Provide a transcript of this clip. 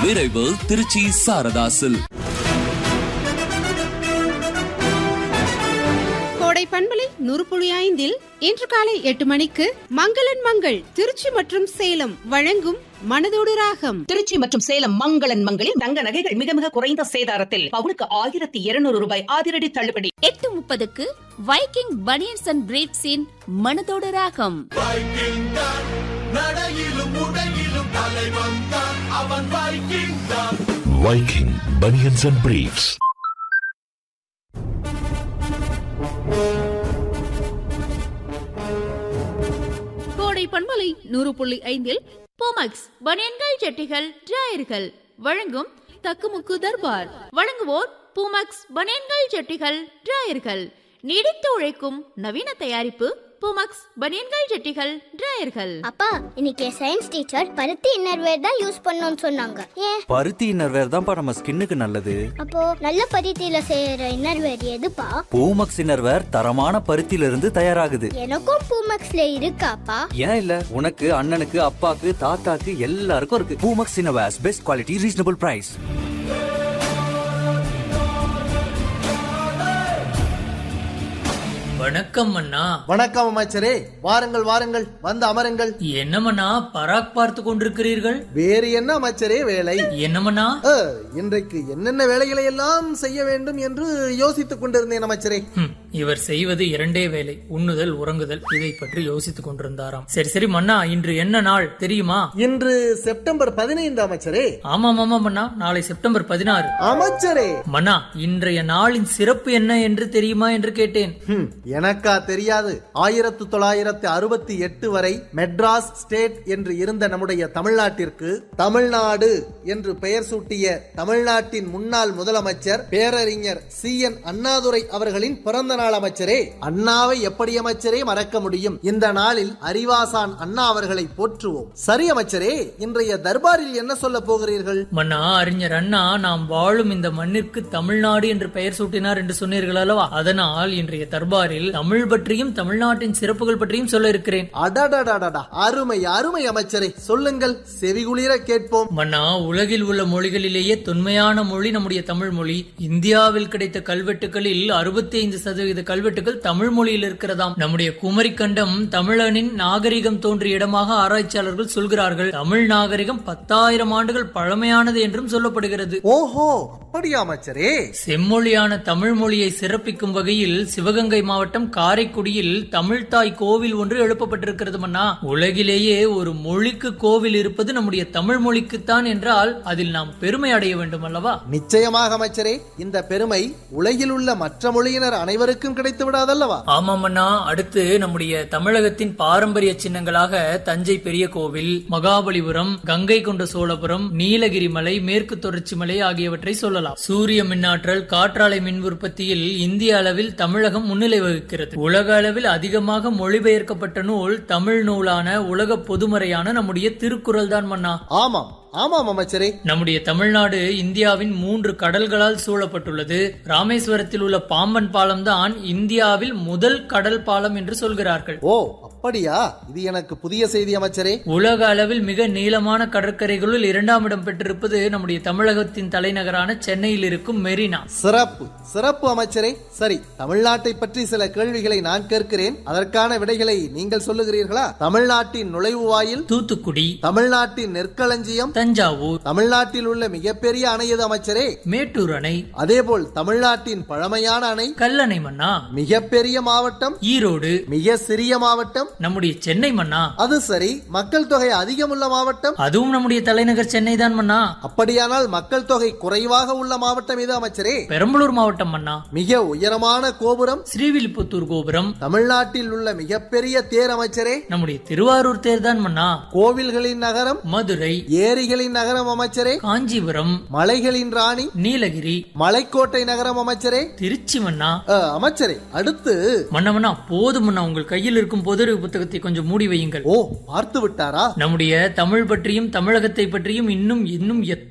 விரைவு திருச்சி சாரதாசில் கோடை பண்பலை நூறு ஐந்தில் இன்று காலை எட்டு மணிக்கு மங்களன் மங்கள் திருச்சி மற்றும் சேலம் வழங்கும் மனதோடு ராகம் திருச்சி மற்றும் சேலம் மங்களன் மங்களில் தங்க நகைகள் மிக மிக குறைந்த சேதாரத்தில் பவுனுக்கு ஆயிரத்தி இருநூறு ரூபாய் அதிரடி தள்ளுபடி எட்டு முப்பதுக்கு வைக்கிங் பனியன்ஸ் அண்ட் பிரீட்ஸின் மனதோடு ராகம் வைக்கிங் தான் நடையிலும் உடையிலும் தலைவன் தான் அவன் வைக்கிங் தான் Viking Bunions and Briefs. கோடை பண்பலை நூறு புள்ளி ஐந்தில் போமக்ஸ் பனியன்கள் ஜட்டிகள் டிராயர்கள் வழங்கும் தக்குமுக்கு தர்பார் வழங்குவோர் பூமக்ஸ் பனியன்கள் ஜட்டிகள் டிராயர்கள் நீடித்து உழைக்கும் நவீன தயாரிப்பு பூமக்ஸ் பனியன்கள் ஜட்டிகள் டிராயர்கள் அப்பா இன்னைக்கு சயின்ஸ் டீச்சர் பருத்தி இன்னர்வேர் தான் யூஸ் பண்ணணும்னு சொன்னாங்க ஏன் பருத்தி இன்னர்வேர் தான்ப்பா நம்ம ஸ்கின்னுக்கு நல்லது அப்போ நல்ல பருத்தியில செய்யற இன்னர்வேர் எதுப்பா பூமக்ஸ் இன்னர்வேர் தரமான பருத்தியில இருந்து தயாராகுது எனக்கும் பூமக்ஸ்ல இருக்காப்பா ஏன் இல்ல உனக்கு அண்ணனுக்கு அப்பாக்கு தாத்தாக்கு எல்லாருக்கும் இருக்கு Poomex innerwears best quality reasonable price வணக்கம் அண்ணா வணக்கம் அமைச்சரே வாருங்கள் வாருங்கள் வந்து அமருங்கள் என்னமண்ணா பராக் பார்த்து கொண்டிருக்கிறீர்கள் வேறு என்ன அமைச்சரே வேலை என்னமண்ணா அ, இன்றைக்கு என்னென்ன வேலைகளை எல்லாம் செய்ய வேண்டும் என்று யோசித்துக் கொண்டிருந்தேன் அமைச்சரே ஹம், இவர் செய்வது இரண்டே வேலை உண்ணுதல் உறங்குதல் இதை பற்றி யோசித்துக் கொண்டிருந்தாராம் சரி சரி மன்னா இன்று என்ன நாள் தெரியுமா இன்று செப்டம்பர் பதினைந்து அமைச்சரே ஆமாம் ஆமாம் மன்னா நாளை செப்டம்பர் பதினாறு அமைச்சரே மன்னா இன்றைய நாளின் சிறப்பு என்ன என்று தெரியுமா என்று கேட்டேன் ஹம், எனக்கா தெரியாது ஆயிரத்து தொள்ளாயிரத்து அறுபத்தி எட்டு வரை மெட்ராஸ் ஸ்டேட் என்று இருந்த நம்முடைய தமிழ்நாட்டிற்கு தமிழ்நாடு என்று பெயர் சூட்டிய தமிழ்நாட்டின் முன்னாள் முதலமைச்சர் பேரறிஞர் சி என் அண்ணாதுரை அவர்களின் பிறந்த நாள் அமைச்சரே அண்ணாவை எப்படி அமைச்சரே மறக்க முடியும் இந்த நாளில் அறிவாசான் அண்ணா அவர்களை போற்றுவோம் சரி அமைச்சரே இன்றைய தர்பாரில் என்ன சொல்ல போகிறீர்கள் மன்னா அறிஞர் அண்ணா நாம் வாழும் இந்த மண்ணிற்கு தமிழ்நாடு என்று பெயர் சூட்டினார் என்று சொன்னீர்கள் அல்லவா அதனால் இன்றைய தர்பாரில் தமிழ் பற்றியும் தமிழ்நாட்டின் சிறப்புகள் பற்றியும் சொல்ல இருக்கிறேன் அடடடடடா அருமை அருமை அமைச்சரே சொல்லுங்கள் செவிகுளிர கேட்போம் மன்னா உலகில் உள்ள மொழிகளிலேயே தொன்மையான மொழி நம்முடைய தமிழ் மொழி இந்தியாவில் கிடைத்த கல்வெட்டுகளில் அறுபத்தி ஐந்து சதவீத கல்வெட்டுகள் தமிழ் மொழியில் இருக்கிறதாம் நம்முடைய குமரி கண்டம் தமிழனின் நாகரிகம் தோன்றிய இடமாக ஆராய்ச்சியாளர்கள் சொல்கிறார்கள் தமிழ் நாகரிகம் பத்தாயிரம் ஆண்டுகள் பழமையானது என்றும் சொல்லப்படுகிறது ஓஹோ அப்படியா அமைச்சரே செம்மொழியான தமிழ் மொழியை சிறப்பிக்கும் வகையில் சிவகங்கை மாவட்டம் காரைக்குடியில் தமிழ்தாய் கோவில் ஒன்று எழுப்பப்பட்டிருக்கிறது மன்னா உலகிலேயே ஒரு மொழிக்கு கோவில் இருப்பது நம்முடைய தமிழ் மொழிக்குத்தான் என்றால் அதில் நாம் பெருமை அடைய வேண்டும் அல்லவா நிச்சயமாக அமைச்சரே இந்த பெருமை உலகில் உள்ள மற்ற மொழியினர் அனைவருக்கும் கிடைத்து விடாதல்லவா ஆமாம் அண்ணா அடுத்து நம்முடைய தமிழகத்தின் பாரம்பரிய சின்னங்களாக தஞ்சை பெரிய கோவில் மகாபலிபுரம் கங்கை கொண்ட சோழபுரம் நீலகிரி மலை மேற்கு தொடர்ச்சி மலை ஆகியவற்றை சொல்லலாம் சூரிய மின்னாற்றல் காற்றாலை மின் உற்பத்தியில் இந்திய அளவில் தமிழகம் முன்னிலை வகிக்கிறது உலக அளவில் அதிகமாக மொழிபெயர்க்கப்பட்ட நூல் தமிழ் நூலான உலக பொதுமறையான நம்முடைய திருக்குறள் தான் மன்னா ஆமாம் ஆமாம் அமைச்சரே நம்முடைய தமிழ்நாடு இந்தியாவின் மூன்று கடல்களால் சூழப்பட்டுள்ளது ராமேஸ்வரத்தில் உள்ள பாம்பன் பாலம் தான் இந்தியாவில் முதல் கடல் பாலம் என்று சொல்கிறார்கள் ஓ அப்படியா இது எனக்கு புதிய செய்தி அமைச்சரே உலக அளவில் மிக நீளமான கடற்கரைகளுள் இரண்டாம் இடம் பெற்றிருப்பது நம்முடைய தமிழகத்தின் தலைநகரான சென்னையில் இருக்கும் மெரினா சிறப்பு சிறப்பு அமைச்சரே சரி தமிழ்நாட்டை பற்றி சில கேள்விகளை நான் கேட்கிறேன் அதற்கான விடைகளை நீங்கள் சொல்லுகிறீர்களா தமிழ்நாட்டின் நுழைவு வாயில் தூத்துக்குடி தமிழ்நாட்டின் நெற்களஞ்சியம் தஞ்சாவூர் தமிழ்நாட்டில் உள்ள மிகப்பெரிய அணை எது அமைச்சரே மேட்டூர் அணை அதேபோல் தமிழ்நாட்டின் பழமையான அணை கல்லணை மன்னா மிகப்பெரிய மாவட்டம் ஈரோடு மிக சிறிய மாவட்டம் நம்முடைய சென்னை மன்னா அது சரி மக்கள் தொகை அதிகமுள்ள மாவட்டம் அதுவும் நம்முடைய தலைநகர் சென்னை தான் மன்னா அப்படியானால் மக்கள் தொகை குறைவாக உள்ள மாவட்டம் எது அமைச்சரே பெரம்பலூர் மாவட்டம் மன்னா மிக உயரமான கோபுரம் ஸ்ரீவில்லிபுத்தூர் கோபுரம் தமிழ்நாட்டில் உள்ள மிகப்பெரிய தேர் அமைச்சரே நம்முடைய திருவாரூர் தேர் தான் மன்னா கோவில்களின் நகரம் மதுரை ஏரிகளின் நகரம் அமைச்சரே காஞ்சிபுரம் மலைகளின் ராணி நீலகிரி மலைக்கோட்டை நகரம் அமைச்சரே திருச்சி மன்னா அ, அமைச்சரே அடுத்து மன்னவனா போதும் மன்னா உங்கள் கையில் இருக்கும் பொது புத்தகத்தை கொஞ்சம் மூடி வையுங்கள் ஓ பார்த்து விட்டாரா நம்முடைய தமிழ் பற்றியும் தமிழகத்தை பற்றியும் இன்னும் இன்னும்